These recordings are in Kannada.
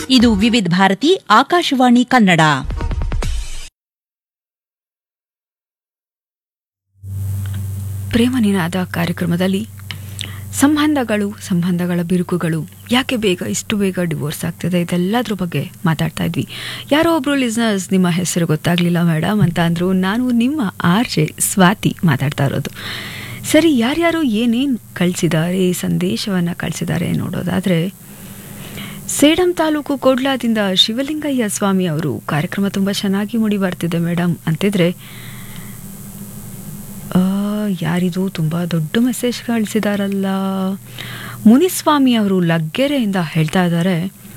ಇದು ವಿವಿಧ ಭಾರತಿ ಆಕಾಶವಾಣಿ ಕನ್ನಡ ಪ್ರೇಮ ನಿನಾದ ಕಾರ್ಯಕ್ರಮದಲ್ಲಿ ಸಂಬಂಧಗಳು ಸಂಬಂಧಗಳ ಬಿರುಕುಗಳು ಯಾಕೆ ಬೇಗ ಇಷ್ಟು ಬೇಗ ಡಿವೋರ್ಸ್ ಆಗ್ತದೆ ಇದೆಲ್ಲದ್ರ ಬಗ್ಗೆ ಮಾತಾಡ್ತಾ ಇದ್ವಿ ಯಾರೋ ಒಬ್ರು ಲಿಸ್ನರ್ಸ್ ನಿಮ್ಮ ಹೆಸರು ಗೊತ್ತಾಗ್ಲಿಲ್ಲ ಮೇಡಮ್ ಅಂತ ಅಂದ್ರು ನಾನು ನಿಮ್ಮ ಆರ್ ಜೆ ಸ್ವಾತಿ ಮಾತಾಡ್ತಾ ಇರೋದು ಸರಿ ಯಾರ್ಯಾರು ಏನೇನು ಕಳಿಸಿದ್ದಾರೆ ಸಂದೇಶವನ್ನು ಕಳಿಸಿದ್ದಾರೆ ನೋಡೋದಾದ್ರೆ ಸೇಡಂ ತಾಲೂಕು ಕೋಡ್ಲಾದಿಂದ ಶಿವಲಿಂಗಯ್ಯ ಸ್ವಾಮಿ ಅವರು ಕಾರ್ಯಕ್ರಮ ತುಂಬ ಚೆನ್ನಾಗಿ ಮುಡಿ ಬರ್ತಿದೆ ಮೇಡಮ್ ಅಂತಿದ್ರೆ ಆ, ಯಾರಿದು ತುಂಬ ದೊಡ್ಡ ಮೆಸೇಜ್ ಕಳಿಸಿದಾರಲ್ಲ ಮುನಿಸ್ವಾಮಿ ಅವರು ಲಗ್ಗೆರೆಯಿಂದ ಹೇಳ್ತಾ ಇದ್ದಾರೆ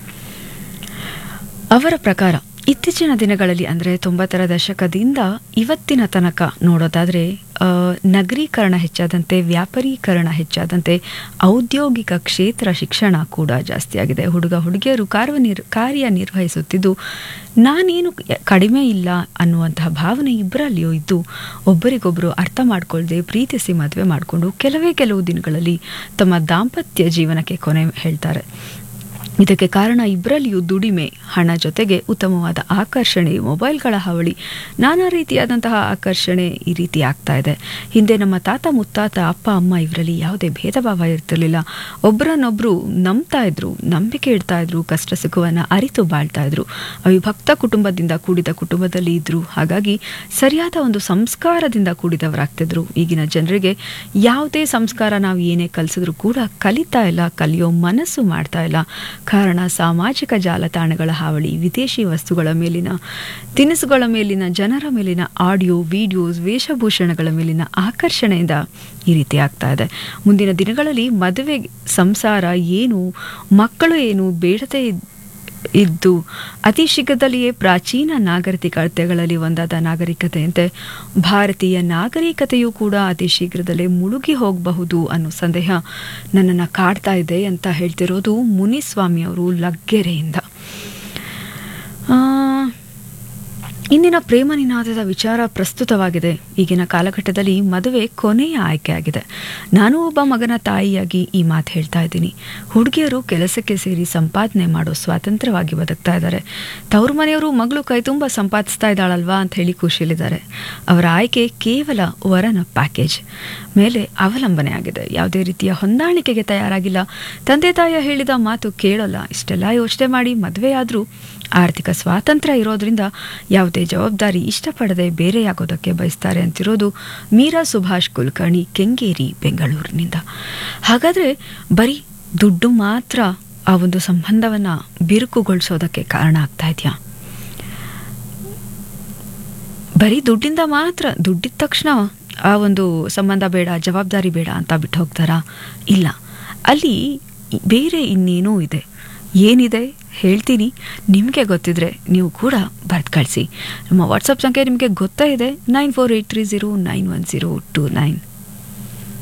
ಅವರ ಪ್ರಕಾರ ಇತ್ತೀಚಿನ ದಿನಗಳಲ್ಲಿ ಅಂದರೆ ತೊಂಬತ್ತರ ದಶಕದಿಂದ ಇವತ್ತಿನ ತನಕ ನೋಡೋದಾದರೆ ಆ, ನಗರೀಕರಣ ಹೆಚ್ಚಾದಂತೆ ವ್ಯಾಪಾರೀಕರಣ ಹೆಚ್ಚಾದಂತೆ ಔದ್ಯೋಗಿಕ ಕ್ಷೇತ್ರ ಶಿಕ್ಷಣ ಕೂಡ ಜಾಸ್ತಿಯಾಗಿದೆ ಹುಡುಗ ಹುಡುಗಿಯರು ಕಾರ್ಯನಿರ್ ಕಾರ್ಯನಿರ್ವಹಿಸುತ್ತಿದ್ದು ನಾನೇನು ಕಡಿಮೆ ಇಲ್ಲ ಅನ್ನುವಂತಹ ಭಾವನೆ ಇಬ್ಬರಲ್ಲಿಯೂ ಇದ್ದು ಒಬ್ಬರಿಗೊಬ್ಬರು ಅರ್ಥ ಮಾಡ್ಕೊಳ್ದೆ ಪ್ರೀತಿಸಿ ಮದುವೆ ಮಾಡಿಕೊಂಡು ಕೆಲವೇ ಕೆಲವು ದಿನಗಳಲ್ಲಿ ತಮ್ಮ ದಾಂಪತ್ಯ ಜೀವನಕ್ಕೆ ಕೊನೆ ಹೇಳ್ತಾರೆ ಇದಕ್ಕೆ ಕಾರಣ ಇಬ್ಬರಲ್ಲಿಯೂ ದುಡಿಮೆ ಹಣ ಜೊತೆಗೆ ಉತ್ತಮವಾದ ಆಕರ್ಷಣೆ ಮೊಬೈಲ್ಗಳ ಹಾವಳಿ ನಾನಾ ರೀತಿಯಾದಂತಹ ಆಕರ್ಷಣೆ ಈ ರೀತಿ ಆಗ್ತಾ ಇದೆ ಹಿಂದೆ ನಮ್ಮ ತಾತ ಮುತ್ತಾತ ಅಪ್ಪ ಅಮ್ಮ ಇವರಲ್ಲಿ ಯಾವುದೇ ಭೇದ ಭಾವ ಇರ್ತಿರ್ಲಿಲ್ಲ ಒಬ್ಬರನ್ನೊಬ್ರು ನಂಬ್ತಾ ಇದ್ರು ನಂಬಿಕೆ ಇಡ್ತಾ ಇದ್ರು ಕಷ್ಟ ಸುಖವನ್ನ ಅರಿತು ಬಾಳ್ತಾ ಇದ್ರು ಅವಿಭಕ್ತ ಕುಟುಂಬದಿಂದ ಕೂಡಿದ ಕುಟುಂಬದಲ್ಲಿ ಇದ್ರು ಹಾಗಾಗಿ ಸರಿಯಾದ ಒಂದು ಸಂಸ್ಕಾರದಿಂದ ಕೂಡಿದವರಾಗ್ತಿದ್ರು ಈಗಿನ ಜನರಿಗೆ ಯಾವುದೇ ಸಂಸ್ಕಾರ ನಾವು ಏನೇ ಕಲಿಸಿದ್ರು ಕೂಡ ಕಲಿತಾ ಇಲ್ಲ ಕಲಿಯೋ ಮನಸ್ಸು ಮಾಡ್ತಾ ಇಲ್ಲ ಕಾರಣ ಸಾಮಾಜಿಕ ಜಾಲತಾಣಗಳ ಹಾವಳಿ ವಿದೇಶಿ ವಸ್ತುಗಳ ಮೇಲಿನ ತಿನಿಸುಗಳ ಮೇಲಿನ ಜನರ ಮೇಲಿನ ಆಡಿಯೋ ವಿಡಿಯೋಸ್ ವೇಷಭೂಷಣಗಳ ಮೇಲಿನ ಆಕರ್ಷಣೆಯಿಂದ ಈ ರೀತಿ ಆಗ್ತಾ ಇದೆ ಮುಂದಿನ ದಿನಗಳಲ್ಲಿ ಮದುವೆ ಸಂಸಾರ ಏನು ಮಕ್ಕಳು ಏನು ಬೇಡದೇ ಇದ್- ಇದ್ದು ಅತಿ ಶೀಘ್ರದಲ್ಲಿಯೇ ಪ್ರಾಚೀನ ನಾಗರಿಕತೆಗಳಲ್ಲಿ ಒಂದಾದ ನಾಗರಿಕತೆಯಂತೆ ಭಾರತೀಯ ನಾಗರಿಕತೆಯೂ ಕೂಡ ಅತಿ ಶೀಘ್ರದಲ್ಲೇ ಮುಳುಗಿ ಹೋಗಬಹುದು ಅನ್ನೋ ಸಂದೇಹ ನನ್ನನ್ನು ಕಾಡ್ತಾ ಇದೆ ಅಂತ ಹೇಳ್ತಿರೋದು ಮುನಿಸ್ವಾಮಿ ಅವರು ಲಗ್ಗೆರೆಯಿಂದ ಆ, ಇಂದಿನ ಪ್ರೇಮ ನಿನಾದದ ವಿಚಾರ ಪ್ರಸ್ತುತವಾಗಿದೆ ಈಗಿನ ಕಾಲಘಟ್ಟದಲ್ಲಿ ಮದುವೆ ಕೊನೆಯ ಆಯ್ಕೆಯಾಗಿದೆ ನಾನು ಒಬ್ಬ ಮಗನ ತಾಯಿಯಾಗಿ ಈ ಮಾತು ಹೇಳ್ತಾ ಇದ್ದೀನಿ ಹುಡುಗಿಯರು ಕೆಲಸಕ್ಕೆ ಸೇರಿ ಸಂಪಾದನೆ ಮಾಡೋ ಸ್ವಾತಂತ್ರ್ಯವಾಗಿ ಬದುಕ್ತಾ ಇದ್ದಾರೆ ತವ್ರ ಮನೆಯವರು ಮಗಳು ಕೈ ತುಂಬ ಸಂಪಾದಿಸ್ತಾ ಇದ್ದಾಳಲ್ವಾ ಅಂತ ಹೇಳಿ ಖುಷಿಯಲ್ಲಿದ್ದಾರೆ ಅವರ ಆಯ್ಕೆ ಕೇವಲ ವರನ ಪ್ಯಾಕೇಜ್ ಮೇಲೆ ಅವಲಂಬನೆ ಆಗಿದೆ ಯಾವುದೇ ರೀತಿಯ ಹೊಂದಾಣಿಕೆಗೆ ತಯಾರಾಗಿಲ್ಲ ತಂದೆ ತಾಯಿಯ ಹೇಳಿದ ಮಾತು ಕೇಳೋಲ್ಲ ಇಷ್ಟೆಲ್ಲ ಯೋಚನೆ ಮಾಡಿ ಮದುವೆಯಾದರೂ ಆರ್ಥಿಕ ಸ್ವಾತಂತ್ರ್ಯ ಇರೋದ್ರಿಂದ ಯಾವುದೇ ಜವಾಬ್ದಾರಿ ಇಷ್ಟಪಡದೆ ಬೇರೆಯಾಗೋದಕ್ಕೆ ಬಯಸ್ತಾರೆ ಅಂತಿರೋದು ಮೀರಾ ಸುಭಾಷ್ ಕುಲಕರ್ಣಿ ಕೆಂಗೇರಿ ಬೆಂಗಳೂರಿನಿಂದ ಹಾಗಾದ್ರೆ ಬರೀ ದುಡ್ಡು ಮಾತ್ರ ಆ ಒಂದು ಸಂಬಂಧವನ್ನ ಬಿರುಕುಗೊಳಿಸೋದಕ್ಕೆ ಕಾರಣ ಆಗ್ತಾ ಇದೆಯಾ ಬರೀ ದುಡ್ಡಿಂದ ಮಾತ್ರ ದುಡ್ಡಿದ ತಕ್ಷಣ ಆ ಒಂದು ಸಂಬಂಧ ಬೇಡ ಜವಾಬ್ದಾರಿ ಬೇಡ ಅಂತ ಬಿಟ್ಟು ಹೋಗ್ತಾರಾ ಇಲ್ಲ ಅಲ್ಲಿ ಬೇರೆ ಇನ್ನೇನೋ ಇದೆ ಏನಿದೆ ಹೇಳ್ತೀನಿ ನಿಮಗೆ ಗೊತ್ತಿದ್ರೆ ನೀವು ಕೂಡ ಬರ್ದು ಕಳಿಸಿ ನಮ್ಮ ವಾಟ್ಸಪ್ ಸಂಖ್ಯೆ ನಿಮಗೆ ಗೊತ್ತೇ ಇದೆ nine four eight three zero nine one zero two nine